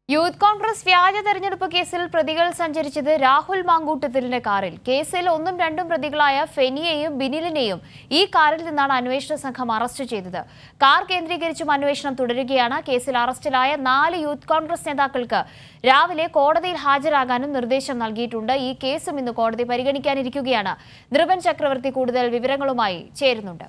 youth Congress വ്യാജ തെരഞ്ഞെടുപ്പ് കേസിൽ പ്രതികൾ സഞ്ചരിച്ചത് രാഹുൽ മാങ്കൂട്ടത്തിലിന്റെ കാറിൽ കേസിൽ ഒന്നും രണ്ടും പ്രതികളായ ഫെനിയെയും ബിനിലിനെയും ഈ കാറിൽ നിന്നാണ് അന്വേഷണ സംഘം അറസ്റ്റ് ചെയ്തത് കാർ കേന്ദ്രീകരിച്ചും അന്വേഷണം തുടരുകയാണ് കേസിൽ അറസ്റ്റിലായ നാല് യൂത്ത് കോൺഗ്രസ് നേതാക്കൾക്ക് രാവിലെ കോടതിയിൽ ഹാജരാകാനും നിർദ്ദേശം നൽകിയിട്ടുണ്ട് ഈ കേസും ഇന്ന് കോടതി പരിഗണിക്കാനിരിക്കുകയാണ് നൃപൻ ചക്രവർത്തി കൂടുതൽ വിവരങ്ങളുമായി ചേരുന്നുണ്ട്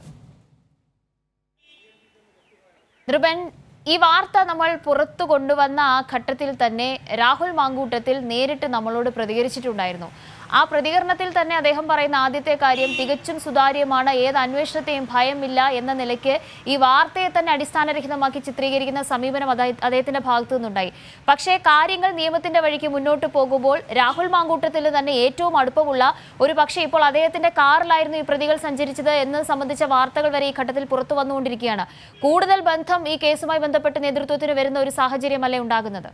നൃപൻ ഈ വാർത്ത നമ്മൾ പുറത്തു കൊണ്ടുവന്ന ആ ഘട്ടത്തിൽ തന്നെ രാഹുൽ മാങ്കൂട്ടത്തിൽ നേരിട്ട് നമ്മളോട് പ്രതികരിച്ചിട്ടുണ്ടായിരുന്നു ആ പ്രതികരണത്തിൽ തന്നെ അദ്ദേഹം പറയുന്ന ആദ്യത്തെ കാര്യം തികച്ചും സുതാര്യമാണ് ഏത് അന്വേഷണത്തെയും ഭയമില്ല എന്ന നിലയ്ക്ക് ഈ വാർത്തയെ തന്നെ അടിസ്ഥാനരഹിതമാക്കി ചിത്രീകരിക്കുന്ന സമീപനം അതായ- അദ്ദേഹത്തിന്റെ ഭാഗത്തു നിന്നുണ്ടായി പക്ഷേ കാര്യങ്ങൾ നിയമത്തിന്റെ വഴിക്ക് മുന്നോട്ട് പോകുമ്പോൾ രാഹുൽ മാങ്കൂട്ടത്തിൽ തന്നെ ഏറ്റവും അടുപ്പമുള്ള ഒരു പക്ഷേ ഇപ്പോൾ അദ്ദേഹത്തിന്റെ കാറിലായിരുന്നു ഈ പ്രതികൾ സഞ്ചരിച്ചത് എന്നത് സംബന്ധിച്ച വാർത്തകൾ വരെ ഈ ഘട്ടത്തിൽ പുറത്തു വന്നുകൊണ്ടിരിക്കുകയാണ് കൂടുതൽ ബന്ധം ഈ കേസുമായി ബന്ധപ്പെട്ട് നേതൃത്വത്തിന് വരുന്ന ഒരു സാഹചര്യമല്ലേ ഉണ്ടാകുന്നത്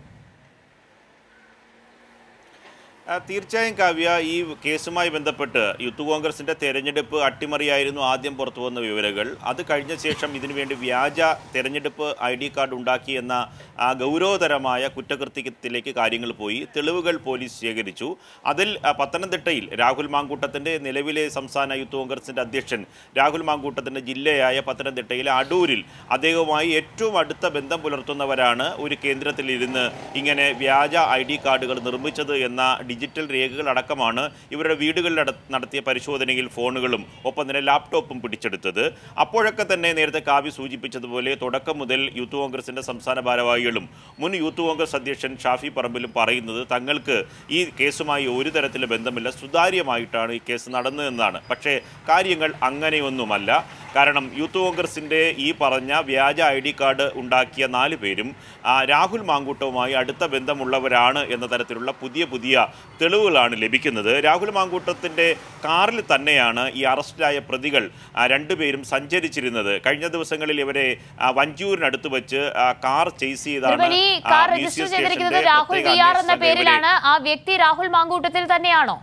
ആ, തീർച്ചയായും കാവ്യ ഈ കേസുമായി ബന്ധപ്പെട്ട് യൂത്ത് കോൺഗ്രസിന്റെ തെരഞ്ഞെടുപ്പ് അട്ടിമറിയായിരുന്നു ആദ്യം പുറത്തു വന്ന വിവരങ്ങൾ അത് കഴിഞ്ഞ ശേഷം ഇതിനുവേണ്ടി വ്യാജ തെരഞ്ഞെടുപ്പ് ഐ ഡി കാർഡ് ഉണ്ടാക്കി എന്ന ആ, ഗൗരവതരമായ കുറ്റകൃത്യത്തിലേക്ക് കാര്യങ്ങൾ പോയി തെളിവുകൾ പോലീസ് ശേഖരിച്ചു അതിൽ ആ, പത്തനംതിട്ടയിൽ രാഹുൽ മാങ്കൂട്ടത്തിന്റെ നിലവിലെ സംസ്ഥാന യൂത്ത് കോൺഗ്രസിന്റെ അധ്യക്ഷൻ രാഹുൽ മാങ്കൂട്ടത്തിന്റെ ജില്ലയായ പത്തനംതിട്ടയിലെ അടൂരിൽ അദ്ദേഹവുമായി ഏറ്റവും അടുത്ത ബന്ധം പുലർത്തുന്നവരാണ് ഒരു കേന്ദ്രത്തിൽ ഇരുന്ന് ഇങ്ങനെ വ്യാജ ഐ ഡി കാർഡുകൾ നിർമ്മിച്ചത് എന്ന ഡിജിറ്റൽ രേഖകൾ അടക്കമാണ് ഇവരുടെ വീടുകളിൽ നട- നടത്തിയ പരിശോധനയിൽ ഫോണുകളും ഒപ്പം തന്നെ ലാപ്ടോപ്പും പിടിച്ചെടുത്തത് അപ്പോഴൊക്കെ തന്നെ നേരത്തെ കാവ്യ സൂചിപ്പിച്ചതുപോലെ തുടക്കം മുതൽ യൂത്ത് കോൺഗ്രസിന്റെ സംസ്ഥാന ഭാരവാഹികളും മുൻ യൂത്ത് കോൺഗ്രസ് അധ്യക്ഷൻ ഷാഫി പറമ്പിലും പറയുന്നത് തങ്ങൾക്ക് ഈ കേസുമായി ഒരു തരത്തിലും ബന്ധമില്ല സുതാര്യമായിട്ടാണ് ഈ കേസ് നടന്നതെന്നാണ് പക്ഷേ കാര്യങ്ങൾ അങ്ങനെയൊന്നുമല്ല കാരണം യൂത്ത് കോൺഗ്രസിൻ്റെ ഈ പറഞ്ഞ വ്യാജ ഐ ഡി കാർഡ് ഉണ്ടാക്കിയ നാല് പേരും ആ, രാഹുൽ മാങ്കൂട്ടവുമായി അടുത്ത ബന്ധമുള്ളവരാണ് എന്ന തരത്തിലുള്ള പുതിയ പുതിയ തെളിവുകളാണ് ലഭിക്കുന്നത് രാഹുൽ മാങ്കൂട്ടത്തിൻ്റെ കാറിൽ തന്നെയാണ് ഈ അറസ്റ്റിലായ പ്രതികൾ ആ, രണ്ടുപേരും സഞ്ചരിച്ചിരുന്നത് കഴിഞ്ഞ ദിവസങ്ങളിൽ ഇവരെ ആ, വഞ്ചൂരിനടുത്ത് വെച്ച് ആ, കാർ ചേസ് ചെയ്താണ് നൃപൻ ഈ ആ, കാർ മ്യൂസിയം രജിസ്റ്റർ ചെയ്തിരിക്കുന്നത് സ്റ്റേഷന്റെ രാഹുൽ പ്രത്യേക വി ആർ എന്ന അന്വേഷണ സംഘം ഇവരെ പേരിലാണ് ആ വ്യക്തി രാഹുൽ മാങ്കൂട്ടത്തിൽ തന്നെയാണോ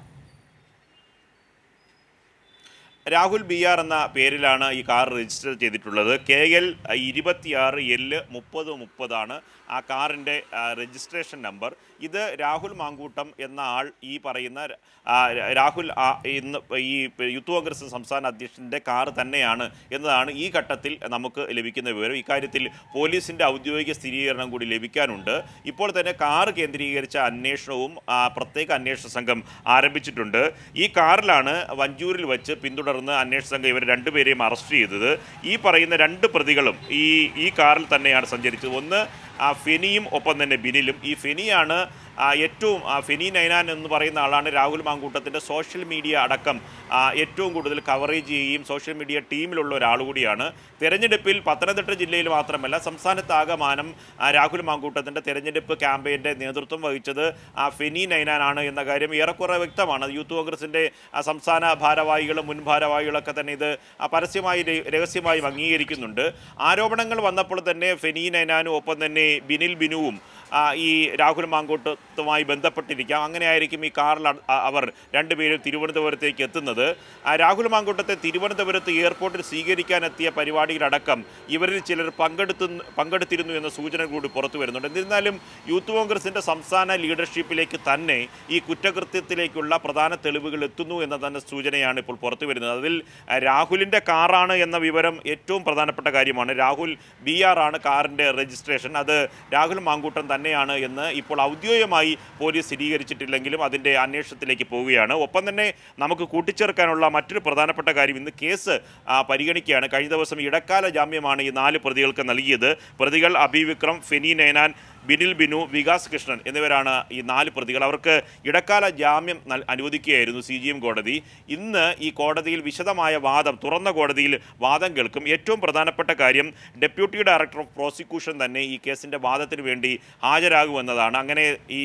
രാഹുൽ ബി ആർ എന്ന പേരിലാണ് ഈ കാർ രജിസ്റ്റർ ചെയ്തിട്ടുള്ളത് കെ എൽ ഇരുപത്തിയാറ് എല് മുപ്പത് മുപ്പതാണ് ആ കാറിൻ്റെ രജിസ്ട്രേഷൻ നമ്പർ ഇത് രാഹുൽ മാങ്കൂട്ടം എന്ന ആൾ ഈ പറയുന്ന ആ, രാഹുൽ ആ, ഇന്ന് ഈ യൂത്ത് കോൺഗ്രസ് സംസ്ഥാന അധ്യക്ഷൻ്റെ കാർ തന്നെയാണ് എന്നതാണ് ഈ ഘട്ടത്തിൽ നമുക്ക് ലഭിക്കുന്ന വിവരം ഇക്കാര്യത്തിൽ പോലീസിൻ്റെ ഔദ്യോഗിക സ്ഥിരീകരണം കൂടി ലഭിക്കാനുണ്ട് ഇപ്പോൾ തന്നെ കാർ കേന്ദ്രീകരിച്ച അന്വേഷണവും ആ, പ്രത്യേക അന്വേഷണ സംഘം ആരംഭിച്ചിട്ടുണ്ട് ഈ കാറിലാണ് വഞ്ചൂരിൽ വെച്ച് പിന്തുടർന്ന് അന്വേഷണ സംഘം ഇവർ രണ്ടുപേരെയും അറസ്റ്റ് ചെയ്തത് ഈ പറയുന്ന രണ്ട് പ്രതികളും ഈ ഈ കാറിൽ തന്നെയാണ് സഞ്ചരിച്ചത് ഒന്ന് ആ ഫെനിയും ഒപ്പം തന്നെ ബിനിലും ഈ ഫെനിയാണ് ആ, ഏറ്റവും ആ, ഫെനി നൈനാൻ എന്ന് പറയുന്ന ആളാണ് രാഹുൽ മാങ്കൂട്ടത്തിൻ്റെ സോഷ്യൽ മീഡിയ അടക്കം ആ, ഏറ്റവും കൂടുതൽ കവറേജ് ചെയ്യുകയും സോഷ്യൽ മീഡിയ ടീമിലുള്ള ഒരാൾ കൂടിയാണ് തെരഞ്ഞെടുപ്പിൽ പത്തനംതിട്ട ജില്ലയിൽ മാത്രമല്ല സംസ്ഥാനത്താകമാനം ആ, രാഹുൽ മാങ്കൂട്ടത്തിൻ്റെ തെരഞ്ഞെടുപ്പ് ക്യാമ്പയിൻ്റെ നേതൃത്വം വഹിച്ചത് ആ, ഫെനി നൈനാനാണ് എന്ന കാര്യം ഏറെക്കുറെ വ്യക്തമാണ് യൂത്ത് കോൺഗ്രസിൻ്റെ ആ, സംസ്ഥാന ഭാരവാഹികളും മുൻ ഭാരവാഹികളൊക്കെ തന്നെ ഇത് ആ, പരസ്യമായി ര- രഹസ്യമായും അംഗീകരിക്കുന്നുണ്ട് ആരോപണങ്ങൾ വന്നപ്പോൾ തന്നെ ഫെനി നൈനാനും ഒപ്പം തന്നെ ബിനിൽ ബിനുവും ആ, ഈ രാഹുൽ മാങ്കൂട്ടത്തുമായി ബന്ധപ്പെട്ടിരിക്കാം അങ്ങനെയായിരിക്കും ഈ കാറിൽ അ- അ- അവർ രണ്ടുപേരും തിരുവനന്തപുരത്തേക്ക് എത്തുന്നത് ആ, രാഹുൽ മാങ്കൂട്ടത്തെ തിരുവനന്തപുരത്ത് എയർപോർട്ടിൽ സ്വീകരിക്കാനെത്തിയ പരിപാടിയിലടക്കം ഇവരിൽ ചിലർ പങ്കെടുത്തു പങ്കെടുത്തിരുന്നു എന്ന സൂചന കൂടി പുറത്തു വരുന്നുണ്ട് എന്നിരുന്നാലും യൂത്ത് കോൺഗ്രസിൻ്റെ സംസ്ഥാന ലീഡർഷിപ്പിലേക്ക് തന്നെ ഈ കുറ്റകൃത്യത്തിലേക്കുള്ള പ്രധാന തെളിവുകൾ എത്തുന്നു എന്ന തന്നെ സൂചനയാണ് ഇപ്പോൾ പുറത്തു വരുന്നത് അതിൽ ആ, രാഹുലിൻ്റെ കാറാണ് എന്ന വിവരം ഏറ്റവും പ്രധാനപ്പെട്ട കാര്യമാണ് രാഹുൽ ബി ആർ ആണ് കാറിൻ്റെ രജിസ്ട്രേഷൻ അത് രാഹുൽ മാങ്കൂട്ടം തന്നെയാണ് എന്ന് ഇപ്പോൾ ഔദ്യോഗികമായി പോലീസ് സ്ഥിരീകരിച്ചിട്ടില്ലെങ്കിലും അതിൻ്റെ അന്വേഷണത്തിലേക്ക് പോവുകയാണ് ഒപ്പം തന്നെ നമുക്ക് കൂട്ടിച്ചേർക്കാനുള്ള മറ്റൊരു പ്രധാനപ്പെട്ട കാര്യം ഇന്ന് കേസ് ആ, പരിഗണിക്കുകയാണ് കഴിഞ്ഞ ദിവസം ഇടക്കാല ജാമ്യമാണ് ഈ നാല് പ്രതികൾക്ക് നൽകിയത് പ്രതികൾ അബി വിക്രം ഫെനി നൈനാൻ ബിനിൽ ബിനു വികാസ് കൃഷ്ണൻ എന്നിവരാണ് ഈ നാല് പ്രതികൾ അവർക്ക് ഇടക്കാല ജാമ്യം നൽ- അനുവദിക്കുകയായിരുന്നു സി ജി എം കോടതി ഇന്ന് ഈ കോടതിയിൽ വിശദമായ വാദം തുറന്ന കോടതിയിൽ വാദം കേൾക്കും ഏറ്റവും പ്രധാനപ്പെട്ട കാര്യം ഡെപ്യൂട്ടി ഡയറക്ടർ ഓഫ് പ്രോസിക്യൂഷൻ തന്നെ ഈ കേസിൻ്റെ വാദത്തിന് വേണ്ടി ഹാജരാകുമെന്നതാണ് അങ്ങനെ ഈ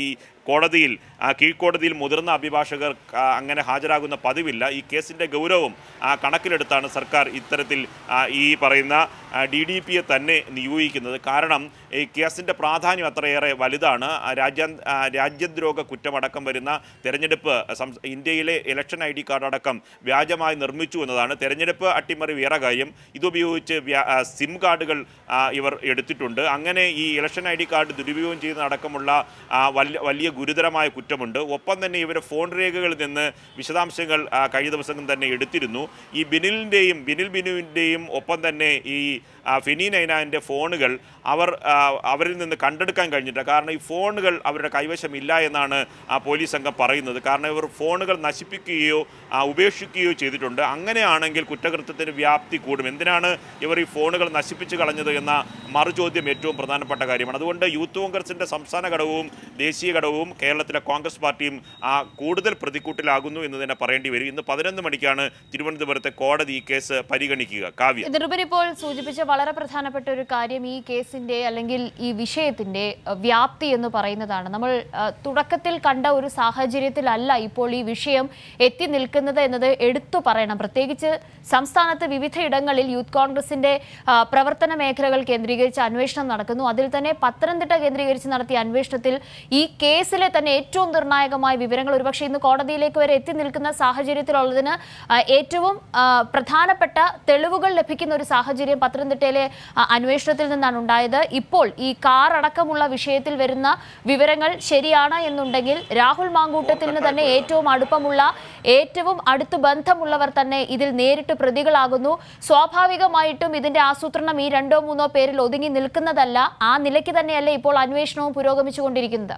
കോടതിയിൽ ആ, കീഴ്ക്കോടതിയിൽ മുതിർന്ന അഭിഭാഷകർ ആ, അങ്ങനെ ഹാജരാകുന്ന പതിവില്ല ഈ കേസിൻ്റെ ഗൗരവം ആ, കണക്കിലെടുത്താണ് സർക്കാർ ഇത്തരത്തിൽ ആ, ഈ പറയുന്ന ഡി ഡി പിയെ തന്നെ നിയോഗിക്കുന്നത് കാരണം ഈ കേസിൻ്റെ പ്രാധാന്യം അത്രയേറെ വലുതാണ് ആ, രാജ്യാ ആ, രാജ്യദ്രോഹ കുറ്റമടക്കം വരുന്ന തെരഞ്ഞെടുപ്പ് സംസ്- ഇന്ത്യയിലെ ഇലക്ഷൻ ഐ ഡി കാർഡ് അടക്കം വ്യാജമായി നിർമ്മിച്ചു എന്നതാണ് തെരഞ്ഞെടുപ്പ് അട്ടിമറി വേറെ കാര്യം ഇതുപയോഗിച്ച് വ്യാ- ആ, സിം കാർഡുകൾ ആ, ഇവർ എടുത്തിട്ടുണ്ട് അങ്ങനെ ഈ ഇലക്ഷൻ ഐ ഡി കാർഡ് ദുരുപയോഗം ചെയ്യുന്ന അടക്കമുള്ള ആ, വലിയ വലിയ ഗുരുതരമായ കുറ്റമുണ്ട് ഒപ്പം തന്നെ ഇവരെ ഫോൺ രേഖകളിൽ നിന്ന് വിശദാംശങ്ങൾ ആ, കഴിഞ്ഞ ദിവസം തന്നെ എടുത്തിരുന്നു ഈ ബിനിലിൻ്റെയും ബിനിൽ ബിനുവിൻ്റെയും ഒപ്പം തന്നെ ഈ ആ, ഫെനി നൈനാൻ്റെ ഫോണുകൾ അവർ ആ, അവരിൽ നിന്ന് കണ്ടെടുക്കാൻ കഴിഞ്ഞിട്ടില്ല കാരണം ഈ ഫോണുകൾ അവരുടെ കൈവശമില്ല എന്നാണ് ആ പോലീസ് സംഘം പറയുന്നത് കാരണം ഇവർ ഫോണുകൾ നശിപ്പിക്കുകയോ ആ, ഉപേക്ഷിക്കുകയോ ചെയ്തിട്ടുണ്ട് അങ്ങനെയാണെങ്കിൽ കുറ്റകൃത്യത്തിന് വ്യാപ്തി കൂടും എന്തിനാണ് ഇവർ ഈ ഫോണുകൾ നശിപ്പിച്ച് കളഞ്ഞത് എന്ന മറുചോദ്യം ഏറ്റവും പ്രധാനപ്പെട്ട കാര്യമാണ് അതുകൊണ്ട് യൂത്ത് കോൺഗ്രസിൻ്റെ സംസ്ഥാന ഘടകവും ദേശീയ ഘടകവും കേരളത്തിലെ കോൺഗ്രസ് പാർട്ടിയും ആ, കൂടുതൽ പ്രതിക്കൂട്ടിലാകുന്നു എന്ന് തന്നെ പറയേണ്ടി വരും ഇന്ന് പതിനൊന്ന് മണിക്കാണ് തിരുവനന്തപുരത്തെ കോടതി ഈ കേസ് പരിഗണിക്കുക കാവ്യ നിർഭൻ ഇപ്പോൾ സൂചിപ്പിച്ച വളരെ പ്രധാനപ്പെട്ട ഒരു കാര്യം ഈ കേസിന്റെ അല്ലെങ്കിൽ ഈ വിഷയത്തിന്റെ അഹ്, വ്യാപ്തി എന്ന് പറയുന്നതാണ് നമ്മൾ അഹ്, തുടക്കത്തിൽ കണ്ട ഒരു സാഹചര്യത്തിലല്ല ഇപ്പോൾ ഈ വിഷയം എത്തി നിൽക്കുന്നത് എന്നത് എടുത്തു പറയണം പ്രത്യേകിച്ച് സംസ്ഥാനത്ത് വിവിധയിടങ്ങളിൽ യൂത്ത് കോൺഗ്രസിന്റെ ആ, പ്രവർത്തന മേഖലകൾ കേന്ദ്രീകരിച്ച് അന്വേഷണം നടക്കുന്നു അതിൽ തന്നെ പത്തനംതിട്ട കേന്ദ്രീകരിച്ച് നടത്തിയ അന്വേഷണത്തിൽ ഈ കേസിലെ തന്നെ ഏറ്റവും നിർണായകമായ വിവരങ്ങൾ ഒരുപക്ഷെ ഇന്ന് കോടതിയിലേക്ക് വരെ എത്തി നിൽക്കുന്ന സാഹചര്യത്തിലുള്ളതിന് ആ, ഏറ്റവും ആ, പ്രധാനപ്പെട്ട തെളിവുകൾ ലഭിക്കുന്ന ഒരു സാഹചര്യം പത്തനംതിട്ടയിലെ ആ, അന്വേഷണത്തിൽ നിന്നാണ് ഉണ്ടായത് ഇപ്പോൾ ഈ കാർ അടക്കമുള്ള വിഷയത്തിൽ വരുന്ന വിവരങ്ങൾ ശരിയാണ് എന്നുണ്ടെങ്കിൽ രാഹുൽ മാങ്കൂട്ടത്തിന് തന്നെ ഏറ്റവും അടുപ്പമുള്ള ഏറ്റവും അടുത്ത് ബന്ധമുള്ളവർ തന്നെ ഇതിൽ നേരിട്ട് പ്രതികളാകുന്നു സ്വാഭാവികമായിട്ടും ഇതിന്റെ ആസൂത്രണം ഈ രണ്ടോ മൂന്നോ പേരിൽ ഒതുങ്ങി നിൽക്കുന്നതല്ല ആ നിലയ്ക്ക് തന്നെയല്ലേ ഇപ്പോൾ അന്വേഷണവും പുരോഗമിച്ചുകൊണ്ടിരിക്കുന്നത്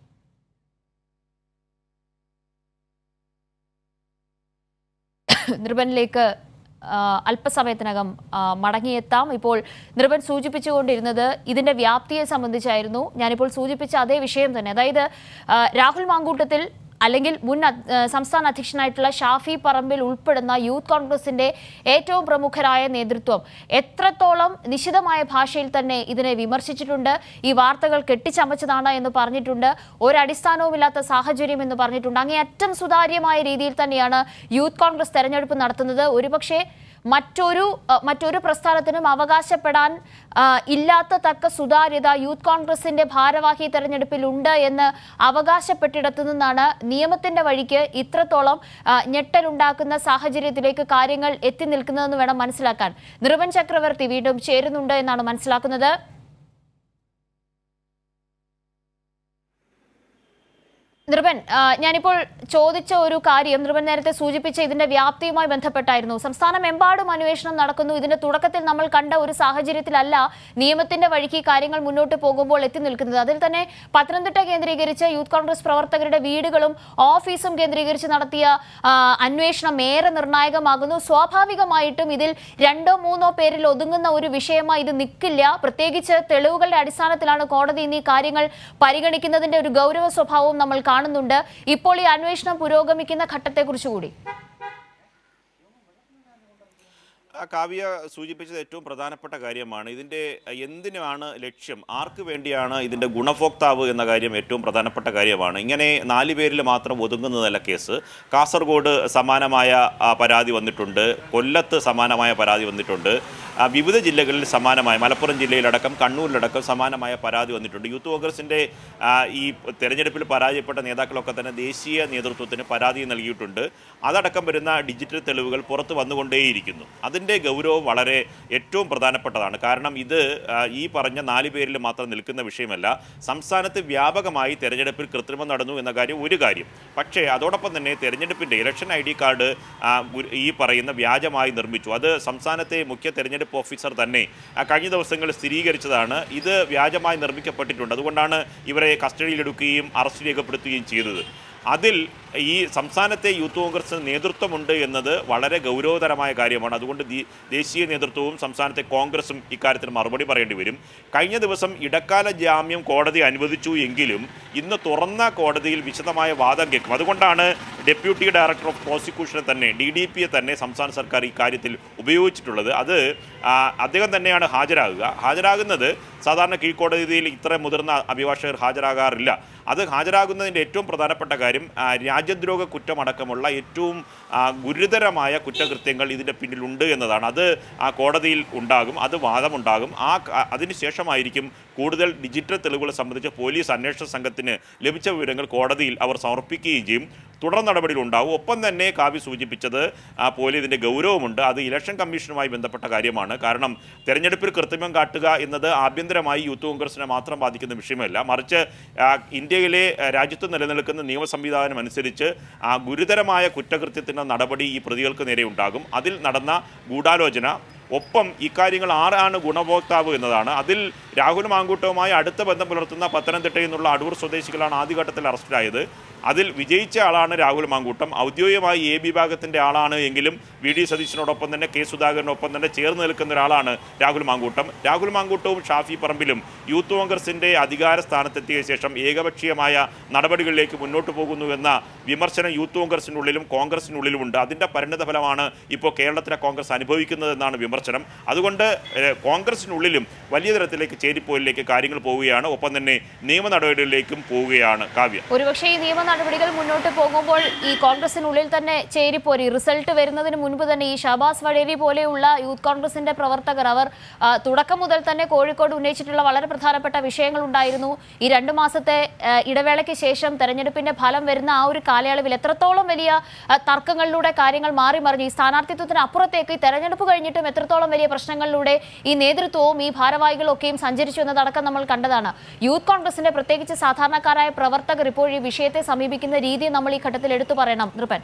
നിർബനിലേക്ക് ആ, അല്പസമയത്തിനകം ആ, മടങ്ങിയെത്താം ഇപ്പോൾ നിർബൻ സൂചിപ്പിച്ചുകൊണ്ടിരുന്നത് ഇതിന്റെ വ്യാപ്തിയെ സംബന്ധിച്ചായിരുന്നു ഞാനിപ്പോൾ സൂചിപ്പിച്ച അതേ വിഷയം തന്നെ അതായത് ആ, രാഹുൽ മാങ്കൂട്ടത്തിൽ അല്ലെങ്കിൽ മുൻ അ- ആ, സംസ്ഥാന അധ്യക്ഷനായിട്ടുള്ള ഷാഫി പറമ്പിൽ ഉൾപ്പെടുന്ന യൂത്ത് കോൺഗ്രസിന്റെ ഏറ്റവും പ്രമുഖരായ നേതൃത്വം എത്രത്തോളം നിശിതമായ ഭാഷയിൽ തന്നെ ഇതിനെ വിമർശിച്ചിട്ടുണ്ട് ഈ വാർത്തകൾ കെട്ടിച്ചമച്ചതാണ് എന്ന് പറഞ്ഞിട്ടുണ്ട് ഒരടിസ്ഥാനവുമില്ലാത്ത സാഹചര്യം എന്ന് പറഞ്ഞിട്ടുണ്ട് അങ്ങേയറ്റം സുതാര്യമായ രീതിയിൽ തന്നെയാണ് യൂത്ത് കോൺഗ്രസ് തെരഞ്ഞെടുപ്പ് നടത്തുന്നത് ഒരുപക്ഷെ മറ്റൊരു അ, മറ്റൊരു പ്രസ്ഥാനത്തിനും അവകാശപ്പെടാൻ ആ, ഇല്ലാത്ത തക്ക സുതാര്യത യൂത്ത് കോൺഗ്രസിന്റെ ഭാരവാഹി തെരഞ്ഞെടുപ്പിൽ ഉണ്ട് എന്ന് അവകാശപ്പെട്ടിടത്തു നിന്നാണ് നിയമത്തിന്റെ വഴിക്ക് ഇത്രത്തോളം ആ, ഞെട്ടലുണ്ടാക്കുന്ന സാഹചര്യത്തിലേക്ക് കാര്യങ്ങൾ എത്തി നിൽക്കുന്നതെന്ന് വേണം മനസ്സിലാക്കാൻ നിർവൻ ചക്രവർത്തി വീണ്ടും ചേരുന്നുണ്ട് എന്നാണ് മനസ്സിലാക്കുന്നത് നിർഭൻ ആ, ഞാനിപ്പോൾ ചോദിച്ച ഒരു കാര്യം നിർഭൻ നേരത്തെ സൂചിപ്പിച്ച ഇതിന്റെ വ്യാപ്തിയുമായി ബന്ധപ്പെട്ടായിരുന്നു സംസ്ഥാനമെമ്പാടും അന്വേഷണം നടക്കുന്നു ഇതിന്റെ തുടക്കത്തിൽ നമ്മൾ കണ്ട ഒരു സാഹചര്യത്തിലല്ല നിയമത്തിന്റെ വഴിക്ക് ഈ കാര്യങ്ങൾ മുന്നോട്ട് പോകുമ്പോൾ എത്തി നിൽക്കുന്നത് അതിൽ തന്നെ പത്തനംതിട്ട കേന്ദ്രീകരിച്ച് യൂത്ത് കോൺഗ്രസ് പ്രവർത്തകരുടെ വീടുകളും ഓഫീസും കേന്ദ്രീകരിച്ച് നടത്തിയ ആ, അന്വേഷണം ഏറെ നിർണായകമാകുന്നു സ്വാഭാവികമായിട്ടും ഇതിൽ രണ്ടോ മൂന്നോ പേരിൽ ഒതുങ്ങുന്ന ഒരു വിഷയമായി ഇത് നിൽക്കില്ല പ്രത്യേകിച്ച് തെളിവുകളുടെ അടിസ്ഥാനത്തിലാണ് കോടതി ഇന്ന് ഈ കാര്യങ്ങൾ പരിഗണിക്കുന്നതിന്റെ ഒരു ഗൗരവ സ്വഭാവവും നമ്മൾ കാണുന്നുണ്ട് ഇപ്പോൾ ഈ അന്വേഷണം പുരോഗമിക്കുന്ന ഘട്ടത്തെക്കുറിച്ച് കൂടി ആ കാവ്യ സൂചിപ്പിച്ചത് ഏറ്റവും പ്രധാനപ്പെട്ട കാര്യമാണ് ഇതിൻ്റെ എന്തിനാണ് ലക്ഷ്യം ആർക്ക് വേണ്ടിയാണ് ഇതിൻ്റെ ഗുണഭോക്താവ് എന്ന കാര്യം ഏറ്റവും പ്രധാനപ്പെട്ട കാര്യമാണ് ഇങ്ങനെ നാല് പേരിൽ മാത്രം ഒതുങ്ങുന്നതല്ല കേസ് കാസർഗോഡ് സമാനമായ ആ, പരാതി വന്നിട്ടുണ്ട് കൊല്ലത്ത് സമാനമായ പരാതി വന്നിട്ടുണ്ട് ആ, വിവിധ ജില്ലകളിൽ സമാനമായ മലപ്പുറം ജില്ലയിലടക്കം കണ്ണൂരിലടക്കം സമാനമായ പരാതി വന്നിട്ടുണ്ട് യൂത്ത് കോൺഗ്രസിൻ്റെ ആ, ഈ തെരഞ്ഞെടുപ്പിൽ പരാജയപ്പെട്ട നേതാക്കളൊക്കെ തന്നെ ദേശീയ നേതൃത്വത്തിന് പരാതി നൽകിയിട്ടുണ്ട് അതടക്കം വരുന്ന ഡിജിറ്റൽ തെളിവുകൾ പുറത്ത് വന്നുകൊണ്ടേയിരിക്കുന്നു അതിൻ്റെ ഗൗരവം വളരെ ഏറ്റവും പ്രധാനപ്പെട്ടതാണ് കാരണം ഇത് ആ, ഈ പറഞ്ഞ നാല് പേരിൽ മാത്രം നിൽക്കുന്ന വിഷയമല്ല സംസ്ഥാനത്ത് വ്യാപകമായി തെരഞ്ഞെടുപ്പിൽ കൃത്രിമം നടന്നു എന്ന കാര്യം ഒരു കാര്യം പക്ഷേ അതോടൊപ്പം തന്നെ തെരഞ്ഞെടുപ്പിൻ്റെ ഇലക്ഷൻ ഐ ഡി കാർഡ് ആ, ഗുരു- ഈ പറയുന്ന വ്യാജമായി നിർമ്മിച്ചു അത് സംസ്ഥാനത്തെ മുഖ്യ തെരഞ്ഞെടുപ്പ് ഓഫീസർ തന്നെ ആ, കഴിഞ്ഞ ദിവസങ്ങളിൽ സ്ഥിരീകരിച്ചതാണ് ഇത് വ്യാജമായി നിർമ്മിക്കപ്പെട്ടിട്ടുണ്ട് അതുകൊണ്ടാണ് ഇവരെ കസ്റ്റഡിയിലെടുക്കുകയും അറസ്റ്റ് രേഖപ്പെടുത്തുകയും ചെയ്തത് അതിൽ ഈ സംസ്ഥാനത്തെ യൂത്ത് കോൺഗ്രസിന് നേതൃത്വമുണ്ട് എന്നത് വളരെ ഗൗരവതരമായ കാര്യമാണ് അതുകൊണ്ട് ദി- ദേശീയ നേതൃത്വവും സംസ്ഥാനത്തെ കോൺഗ്രസും ഇക്കാര്യത്തിൽ മറുപടി പറയേണ്ടി വരും കഴിഞ്ഞ ദിവസം ഇടക്കാല ജാമ്യം കോടതി അനുവദിച്ചു എങ്കിലും ഇന്ന് തുറന്ന കോടതിയിൽ വിശദമായ വാദം കേൾക്കും അതുകൊണ്ടാണ് ഡെപ്യൂട്ടി ഡയറക്ടർ ഓഫ് പ്രോസിക്യൂഷനെ തന്നെ ഡി ഡി പിയെ തന്നെ സംസ്ഥാന സർക്കാർ ഈ കാര്യത്തിൽ ഉപയോഗിച്ചിട്ടുള്ളത് അത് ആ, അദ്ദേഹം തന്നെയാണ് ഹാജരാകുക ഹാജരാകുന്നത് സാധാരണ കീഴ്ക്കോടതിയിൽ ഇത്ര മുതിർന്ന അഭിഭാഷകർ ഹാജരാകാറില്ല അത് ഹാജരാകുന്നതിൻ്റെ ഏറ്റവും പ്രധാനപ്പെട്ട കാര്യം ആ, രാജ്യദ്രോഹ കുറ്റമടക്കമുള്ള ഏറ്റവും ആ, ഗുരുതരമായ കുറ്റകൃത്യങ്ങൾ ഇതിൻ്റെ പിന്നിലുണ്ട് എന്നതാണ് അത് ആ കോടതിയിൽ ഉണ്ടാകും അത് വാദമുണ്ടാകും ആ ക- അതിനുശേഷമായിരിക്കും കൂടുതൽ ഡിജിറ്റൽ തെളിവുകൾ സംബന്ധിച്ച് പോലീസ് അന്വേഷണ സംഘത്തിന് ലഭിച്ച വിവരങ്ങൾ കോടതിയിൽ അവർ സമർപ്പിക്കുകയും ചെയ്യും തുടർ നടപടികൾ ഉണ്ടാവും ഒപ്പം തന്നെ കാവ്യ സൂചിപ്പിച്ചത് ആ പോലെ ഇതിൻ്റെ ഗൗരവമുണ്ട് അത് ഇലക്ഷൻ കമ്മീഷനുമായി ബന്ധപ്പെട്ട കാര്യമാണ് കാരണം തെരഞ്ഞെടുപ്പിൽ കൃത്രിമം കാട്ടുക എന്നത് ആഭ്യന്തരമായി യൂത്ത് കോൺഗ്രസിനെ മാത്രം ബാധിക്കുന്ന വിഷയമല്ല മറിച്ച് ആ, ഇന്ത്യയിലെ ആ, രാജ്യത്ത് നിലനിൽക്കുന്ന നിയമ സംവിധാനം അനുസരിച്ച് ആ ഗുരുതരമായ കുറ്റകൃത്യത്തിൻ്റെ നടപടി ഈ പ്രതികൾക്ക് നേരെ ഉണ്ടാകും അതിൽ നടന്ന ഗൂഢാലോചന ഒപ്പം ഇക്കാര്യങ്ങൾ ആരാണ് ഗുണഭോക്താവ് എന്നതാണ് അതിൽ രാഹുൽ മാങ്കൂട്ടവുമായി അടുത്ത ബന്ധം പുലർത്തുന്ന പത്തനംതിട്ടയിൽ നിന്നുള്ള അടൂർ സ്വദേശികളാണ് ആദ്യഘട്ടത്തിൽ അറസ്റ്റിലായത് അതിൽ വിജയിച്ച ആളാണ് രാഹുൽ മാങ്കൂട്ടം ഔദ്യോഗികമായി എ വിഭാഗത്തിൻ്റെ ആളാണ് എങ്കിലും വി ഡി സതീശനോടൊപ്പം തന്നെ കെ സുധാകരനൊപ്പം തന്നെ ചേർന്ന് നിൽക്കുന്ന ഒരാളാണ് രാഹുൽ മാങ്കൂട്ടം രാഹുൽ മാങ്കൂട്ടവും ഷാഫി പറമ്പിലും യൂത്ത് കോൺഗ്രസിൻ്റെ അധികാര സ്ഥാനത്തെത്തിയ ശേഷം ഏകപക്ഷീയമായ നടപടികളിലേക്ക് മുന്നോട്ട് പോകുന്നു എന്ന വിമർശനം യൂത്ത് കോൺഗ്രസിനുള്ളിലും കോൺഗ്രസിനുള്ളിലുമുണ്ട് അതിൻ്റെ പരിണിത ഫലമാണ് ഇപ്പോൾ കേരളത്തിലെ കോൺഗ്രസ് അനുഭവിക്കുന്നതെന്നാണ് വിമർശനം അതുകൊണ്ട് ഏഹ്, കോൺഗ്രസിനുള്ളിലും വലിയ തരത്തിലേക്ക് ചേരിപ്പോരിലേക്ക് കാര്യങ്ങൾ പോവുകയാണ് ഒപ്പം തന്നെ നിയമ നടപടികളിലേക്കും പോവുകയാണ് കാവ്യ ഒരുപക്ഷെ ഈ നിയമ നടപടികൾ മുന്നോട്ട് പോകുമ്പോൾ ഈ കോൺഗ്രസിനുള്ളിൽ തന്നെ ചേരിപ്പോരി റിസൾട്ട് വരുന്നതിന് മുൻപ് തന്നെ ഈ ഷബാസ് വഴേരി പോലെയുള്ള യൂത്ത് കോൺഗ്രസിന്റെ പ്രവർത്തകർ അവർ ആ, തുടക്കം മുതൽ തന്നെ കോഴിക്കോട് ഉന്നയിച്ചിട്ടുള്ള വളരെ പ്രധാനപ്പെട്ട വിഷയങ്ങൾ ഉണ്ടായിരുന്നു ഈ രണ്ടു മാസത്തെ ആ, ഇടവേളയ്ക്ക് ശേഷം തെരഞ്ഞെടുപ്പിന്റെ ഫലം വരുന്ന ആ ഒരു കാലയളവിൽ എത്രത്തോളം വലിയ ആ, തർക്കങ്ങളിലൂടെ കാര്യങ്ങൾ മാറി മറിഞ്ഞു ഈ സ്ഥാനാർത്ഥിത്വത്തിന് അപ്പുറത്തേക്ക് ഈ തെരഞ്ഞെടുപ്പ് കഴിഞ്ഞിട്ടും എത്രത്തോളം വലിയ പ്രശ്നങ്ങളിലൂടെ ഈ നേതൃത്വവും ഈ ഭാരവാഹികളും ഒക്കെയും സഞ്ചരിച്ചു എന്നതടക്കം നമ്മൾ കണ്ടതാണ് യൂത്ത് കോൺഗ്രസിന്റെ പ്രത്യേകിച്ച് സാധാരണക്കാരായ പ്രവർത്തകർ ഇപ്പോൾ ഈ വിഷയത്തെ സമീപിക്കുന്ന രീതി നമ്മൾ ഈ ഘട്ടത്തിൽ എടുത്തു പറയണം നൃപൻ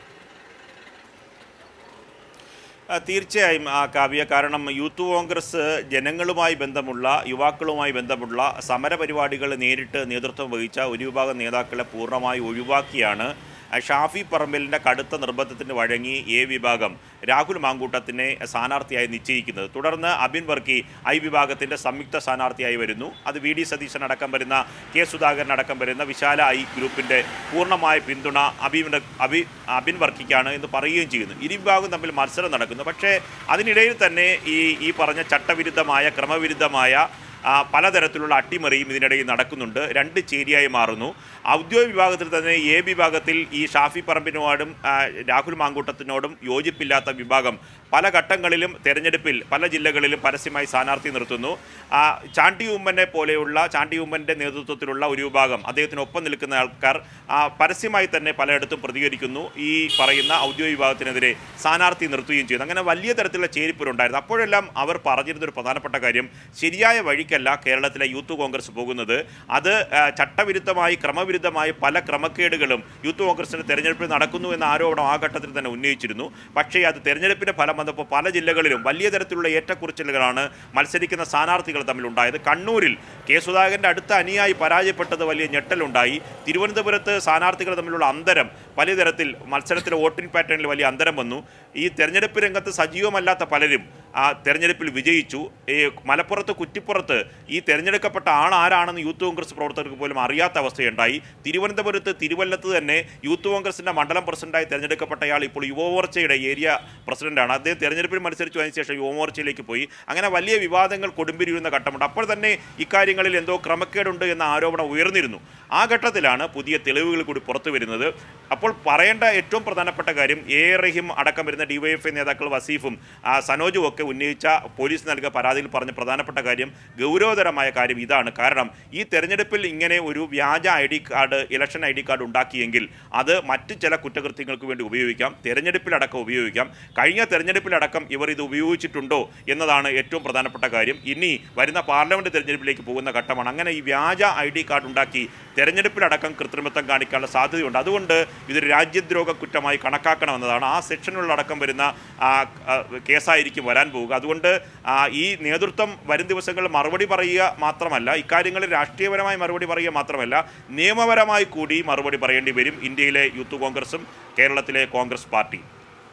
ആ, തീർച്ചയായും ആ കാവ്യ കാരണം യൂത്ത് കോൺഗ്രസ് ജനങ്ങളുമായി ബന്ധമുള്ള യുവാക്കളുമായി ബന്ധമുള്ള സമരപരിപാടികൾ നേരിട്ട് നേതൃത്വം വഹിച്ച ഒരു വിഭാഗം നേതാക്കളെ പൂർണ്ണമായി ഒഴിവാക്കിയാണ് ആ, ഷാഫി പറമ്പലിൻ്റെ കടുത്ത നിർബന്ധത്തിന് വഴങ്ങി എ വിഭാഗം രാഹുൽ മാങ്കൂട്ടത്തിനെ സ്ഥാനാർത്ഥിയായി നിശ്ചയിക്കുന്നത് തുടർന്ന് അബിൻ വർക്കി ഐ വിഭാഗത്തിൻ്റെ സംയുക്ത സ്ഥാനാർത്ഥിയായി വരുന്നു അത് വി ഡി സതീശൻ അടക്കം വരുന്ന കെ സുധാകരൻ അടക്കം വരുന്ന വിശാല ഐ ഗ്രൂപ്പിൻ്റെ പൂർണ്ണമായ പിന്തുണ അബിൻ അബി അബിൻ വർക്കിക്കാണ് എന്ന് പറയുകയും ചെയ്യുന്നു ഇരു വിഭാഗം തമ്മിൽ മത്സരം നടക്കുന്നു പക്ഷേ അതിനിടയിൽ തന്നെ ഈ ഈ പറഞ്ഞ ചട്ടവിരുദ്ധമായ ക്രമവിരുദ്ധമായ ആ, പലതരത്തിലുള്ള അട്ടിമറിയും ഇതിനിടയിൽ നടക്കുന്നുണ്ട് രണ്ട് ചേരിയായി മാറുന്നു ഔദ്യോഗിക വിഭാഗത്തിൽ തന്നെ എ വിഭാഗത്തിൽ ഈ ഷാഫി പറമ്പിനോടും ആ, രാഹുൽ മാങ്കൂട്ടത്തിനോടും യോജിപ്പില്ലാത്ത വിഭാഗം പല ഘട്ടങ്ങളിലും തെരഞ്ഞെടുപ്പിൽ പല ജില്ലകളിലും പരസ്യമായി സ്ഥാനാർത്ഥി നിർത്തുന്നു ആ, ചാണ്ടി ഉമ്മനെ പോലെയുള്ള ചാണ്ടി ഉമ്മൻ്റെ നേതൃത്വത്തിലുള്ള ഒരു വിഭാഗം അദ്ദേഹത്തിനൊപ്പം നിൽക്കുന്ന ആൾക്കാർ ആ, പരസ്യമായി തന്നെ പലയിടത്തും പ്രതികരിക്കുന്നു ഈ പറയുന്ന ഔദ്യോഗിക വിഭാഗത്തിനെതിരെ സ്ഥാനാർത്ഥി നിർത്തുകയും ചെയ്യുന്നു അങ്ങനെ വലിയ തരത്തിലുള്ള ചേരിപ്പുരുണ്ടായിരുന്നു അപ്പോഴെല്ലാം അവർ പറഞ്ഞിരുന്ന ഒരു പ്രധാനപ്പെട്ട കാര്യം ശരിയായ വഴിക്കല്ല കേരളത്തിലെ യൂത്ത് കോൺഗ്രസ് പോകുന്നത് അത് ആ, ചട്ടവിരുദ്ധമായി ക്രമവിരുദ്ധമായി പല ക്രമക്കേടുകളും യൂത്ത് കോൺഗ്രസിന്റെ തെരഞ്ഞെടുപ്പിൽ നടക്കുന്നു എന്ന ആരോപണം ആ ഘട്ടത്തിൽ തന്നെ ഉന്നയിച്ചിരുന്നു പക്ഷേ അത് തെരഞ്ഞെടുപ്പിന്റെ ഫലം വന്നപ്പോൾ പല ജില്ലകളിലും വലിയ തരത്തിലുള്ള ഏറ്റക്കുറിച്ചിലുകളാണ് മത്സരിക്കുന്ന സ്ഥാനാർത്ഥികൾ തമ്മിലുണ്ടായത് കണ്ണൂരിൽ കെ സുധാകരന്റെ അടുത്ത അനിയായി പരാജയപ്പെട്ടത് വലിയ ഞെട്ടലുണ്ടായി തിരുവനന്തപുരത്ത് സ്ഥാനാർത്ഥികൾ തമ്മിലുള്ള അന്തരം വലിയ തരത്തിൽ മത്സരത്തിലെ വോട്ടിംഗ് പാറ്റേണിൽ വലിയ അന്തരം വന്നു ഈ തെരഞ്ഞെടുപ്പ് രംഗത്ത് സജീവമല്ലാത്ത പലരും ആ തെരഞ്ഞെടുപ്പിൽ വിജയിച്ചു ഈ മലപ്പുറത്ത് കുറ്റിപ്പുറത്ത് ഈ തെരഞ്ഞെടുക്കപ്പെട്ട ആൾ ആരാണെന്ന് യൂത്ത് കോൺഗ്രസ് പ്രവർത്തകർക്ക് പോലും അറിയാത്ത അവസ്ഥയുണ്ടായി തിരുവനന്തപുരത്ത് തിരുവല്ലത്ത് തന്നെ യൂത്ത് കോൺഗ്രസിന്റെ മണ്ഡലം പ്രസിഡന്റായി തെരഞ്ഞെടുക്കപ്പെട്ടയാൾ ഇപ്പോൾ യുവമോർച്ചയുടെ ഏരിയ പ്രസിഡന്റാണ് അദ്ദേഹം തെരഞ്ഞെടുപ്പിൽ മത്സരിച്ചു അതിന് ശേഷം യുവമോർച്ചയിലേക്ക് പോയി അങ്ങനെ വലിയ വിവാദങ്ങൾ കൊടുമ്പിരിയുന്ന ഘട്ടമുണ്ട് അപ്പോൾ തന്നെ ഇക്കാര്യങ്ങളിൽ എന്തോ ക്രമക്കേടുണ്ട് എന്ന ആരോപണം ഉയർന്നിരുന്നു ആ ഘട്ടത്തിലാണ് പുതിയ തെളിവുകൾ കൂടി പുറത്തു വരുന്നത് അപ്പോൾ പറയേണ്ട ഏറ്റവും പ്രധാനപ്പെട്ട കാര്യം എ റഹീം അടക്കം വരുന്ന ഡിവൈഎഫ്ഐ നേതാക്കൾ വസീഫും ആ, സനോജും ഒക്കെ ഉന്നയിച്ച പോലീസ് നൽകിയ പരാതിയിൽ പറഞ്ഞ പ്രധാനപ്പെട്ട കാര്യം ഗൗരവതരമായ കാര്യം ഇതാണ് കാരണം ഈ തെരഞ്ഞെടുപ്പിൽ ഇങ്ങനെ ഒരു വ്യാജ I D card election I D card ഉണ്ടാക്കിയെങ്കിൽ അത് മറ്റ് ചില കുറ്റകൃത്യങ്ങൾക്ക് വേണ്ടി ഉപയോഗിക്കാം തെരഞ്ഞെടുപ്പിലടക്കം ഉപയോഗിക്കാം കഴിഞ്ഞ തെരഞ്ഞെടുപ്പിലടക്കം ഇവർ ഇത് ഉപയോഗിച്ചിട്ടുണ്ടോ എന്നതാണ് ഏറ്റവും പ്രധാനപ്പെട്ട കാര്യം ഇനി വരുന്ന പാർലമെന്റ് തെരഞ്ഞെടുപ്പിലേക്ക് പോകുന്ന ഘട്ടമാണ് അങ്ങനെ ഈ വ്യാജ ഐ ഡി കാർഡ് ഉണ്ടാക്കി തെരഞ്ഞെടുപ്പിലടക്കം കൃത്രിമത്വം കാണിക്കാനുള്ള സാധ്യതയുണ്ട് അതുകൊണ്ട് ഇതൊരു രാജ്യദ്രോഹ കുറ്റമായി കണക്കാക്കണമെന്നതാണ് ആ സെക്ഷനുകളടക്കം വരുന്ന ആ, ആ, കേസായിരിക്കും വരാൻ പോവുക അതുകൊണ്ട് ആ, ഈ നേതൃത്വം വരും ദിവസങ്ങളിൽ മറുപടി പറയുക മാത്രമല്ല ഇക്കാര്യങ്ങളിൽ രാഷ്ട്രീയപരമായി മറുപടി പറയുക മാത്രമല്ല നിയമപരമായി കൂടി മറുപടി പറയേണ്ടി വരും ഇന്ത്യയിലെ യൂത്ത് കോൺഗ്രസും കേരളത്തിലെ കോൺഗ്രസ് പാർട്ടി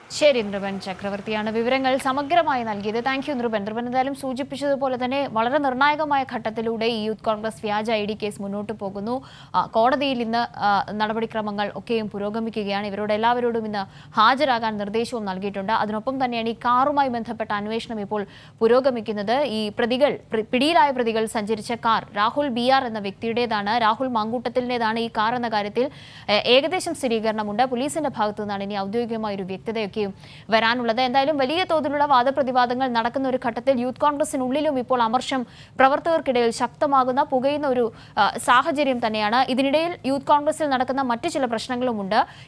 ശരി നൃപൻ ചക്രവർത്തിയാണ് വിവരങ്ങൾ സമഗ്രമായി നൽകിയത് താങ്ക് യു നൃപൻ നൃപൻ എന്തായാലും സൂചിപ്പിച്ചതുപോലെ തന്നെ വളരെ നിർണായകമായ ഘട്ടത്തിലൂടെ ഈ യൂത്ത് കോൺഗ്രസ് വ്യാജ ഐ ഡി കേസ് മുന്നോട്ട് പോകുന്നു ആ, കോടതിയിൽ ഇന്ന് ആ, നടപടിക്രമങ്ങൾ ഒക്കെയും പുരോഗമിക്കുകയാണ് ഇവരോട് എല്ലാവരോടും ഇന്ന് ഹാജരാകാൻ നിർദ്ദേശവും നൽകിയിട്ടുണ്ട് അതിനൊപ്പം തന്നെയാണ് ഈ കാറുമായി ബന്ധപ്പെട്ട അന്വേഷണം ഇപ്പോൾ പുരോഗമിക്കുന്നത് ഈ പ്രതികൾ പ്രി- പിടിയിലായ പ്രതികൾ സഞ്ചരിച്ച കാർ രാഹുൽ ബി ആർ എന്ന വ്യക്തിയുടേതാണ് രാഹുൽ മാങ്കൂട്ടത്തിൻ്റെതാണ് ഈ കാർ എന്ന കാര്യത്തിൽ ഏഹ്, ഏകദേശം സ്ഥിരീകരണമുണ്ട് പോലീസിന്റെ ഭാഗത്തു നിന്നാണ് ഇനി ഔദ്യോഗികമായ ഒരു വ്യക്തതയൊക്കെയും വരാനുള്ളത് എന്തായാലും വലിയ തോതിലുള്ള വാദപ്രതിവാദങ്ങൾ നടക്കുന്ന ഒരു ഘട്ടത്തിൽ യൂത്ത് കോൺഗ്രസിനുള്ളിലും ഇപ്പോൾ അമർഷം പ്രവർത്തകർക്കിടയിൽ ശക്തമാകുന്ന പുകയുന്ന ഒരു ആ, സാഹചര്യം തന്നെയാണ് ഇതിനിടയിൽ യൂത്ത് കോൺഗ്രസിൽ നടക്കുന്ന മറ്റു ചില പ്രശ്നങ്ങളുമുണ്ട്